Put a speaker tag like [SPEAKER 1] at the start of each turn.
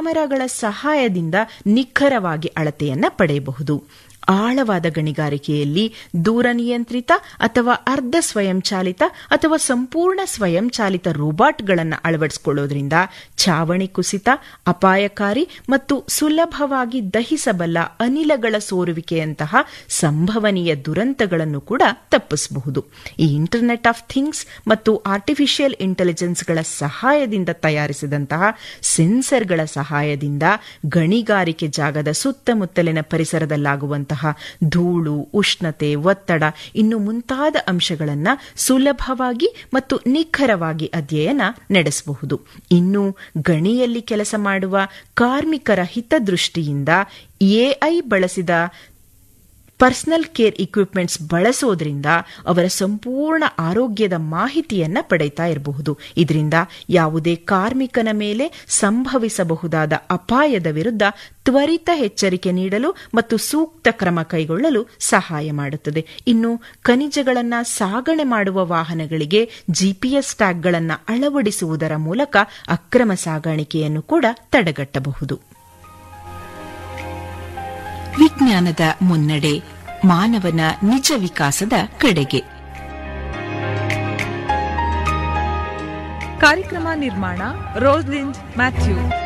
[SPEAKER 1] ಕ್ಯಾಮೆರಾಗಳ ಸಹಾಯದಿಂದ ನಿಖರವಾಗಿ ಅಳತೆಯನ್ನ ಪಡೆಯಬಹುದು ಆಳವಾದ ಗಣಿಗಾರಿಕೆಯಲ್ಲಿ ದೂರ ನಿಯಂತ್ರಿತ ಅಥವಾ ಅರ್ಧ ಸ್ವಯಂಚಾಲಿತ ಅಥವಾ ಸಂಪೂರ್ಣ ಸ್ವಯಂಚಾಲಿತ ರೋಬೋಟ್ಗಳನ್ನು ಅಳವಡಿಸಿಕೊಳ್ಳೋದ್ರಿಂದ ಛಾವಣಿ ಕುಸಿತ ಅಪಾಯಕಾರಿ ಮತ್ತು ಸುಲಭವಾಗಿ ದಹಿಸಬಲ್ಲ ಅನಿಲಗಳ ಸೋರುವಿಕೆಯಂತಹ ಸಂಭವನೀಯ ದುರಂತಗಳನ್ನು ಕೂಡ ತಪ್ಪಿಸಬಹುದು ಈ ಇಂಟರ್ನೆಟ್ ಆಫ್ ಥಿಂಗ್ಸ್ ಮತ್ತು ಆರ್ಟಿಫಿಷಿಯಲ್ ಇಂಟೆಲಿಜೆನ್ಸ್ಗಳ ಸಹಾಯದಿಂದ ತಯಾರಿಸಿದಂತಹ ಸೆನ್ಸರ್ಗಳ ಸಹಾಯದಿಂದ ಗಣಿಗಾರಿಕೆ ಜಾಗದ ಸುತ್ತಮುತ್ತಲಿನ ಪರಿಸರದಲ್ಲಾಗುವಂತಹ ಧೂಳು ಉಷ್ಣತೆ ಒತ್ತಡ ಇನ್ನು ಮುಂತಾದ ಅಂಶಗಳನ್ನು ಸುಲಭವಾಗಿ ಮತ್ತು ನಿಖರವಾಗಿ ಅಧ್ಯಯನ ನಡೆಸಬಹುದು ಇನ್ನು ಗಣಿಯಲ್ಲಿ ಕೆಲಸ ಮಾಡುವ ಕಾರ್ಮಿಕರ ಹಿತದೃಷ್ಟಿಯಿಂದ ಎಐ ಬಳಸಿದ ಪರ್ಸನಲ್ ಕೇರ್ ಇಕ್ವಿಪ್ಮೆಂಟ್ಸ್ ಬಳಸೋದ್ರಿಂದ ಅವರ ಸಂಪೂರ್ಣ ಆರೋಗ್ಯದ ಮಾಹಿತಿಯನ್ನ ಪಡೆಯುತ್ತಾ ಇರಬಹುದು ಇದರಿಂದ ಯಾವುದೇ ಕಾರ್ಮಿಕನ ಮೇಲೆ ಸಂಭವಿಸಬಹುದಾದ ಅಪಾಯದ ವಿರುದ್ಧ ತ್ವರಿತ ಎಚ್ಚರಿಕೆ ನೀಡಲು ಮತ್ತು ಸೂಕ್ತ ಕ್ರಮ ಕೈಗೊಳ್ಳಲು ಸಹಾಯ ಮಾಡುತ್ತದೆ ಇನ್ನು ಖನಿಜಗಳನ್ನು ಸಾಗಣೆ ಮಾಡುವ ವಾಹನಗಳಿಗೆ ಜಿಪಿಎಸ್ ಟ್ಯಾಗ್ಗಳನ್ನು ಅಳವಡಿಸುವುದರ ಮೂಲಕ ಅಕ್ರಮ ಸಾಗಾಣಿಕೆಯನ್ನು ಕೂಡ ತಡೆಗಟ್ಟಬಹುದು ವಿಜ್ಞಾನದ ಮುನ್ನಡೆ ಮಾನವನ ನಿಜ ವಿಕಾಸದ ಕಡೆಗೆ
[SPEAKER 2] ಕಾರ್ಯಕ್ರಮ ನಿರ್ಮಾಣ ರೋಸ್ಲಿಂಡ್ ಮ್ಯಾಥ್ಯೂ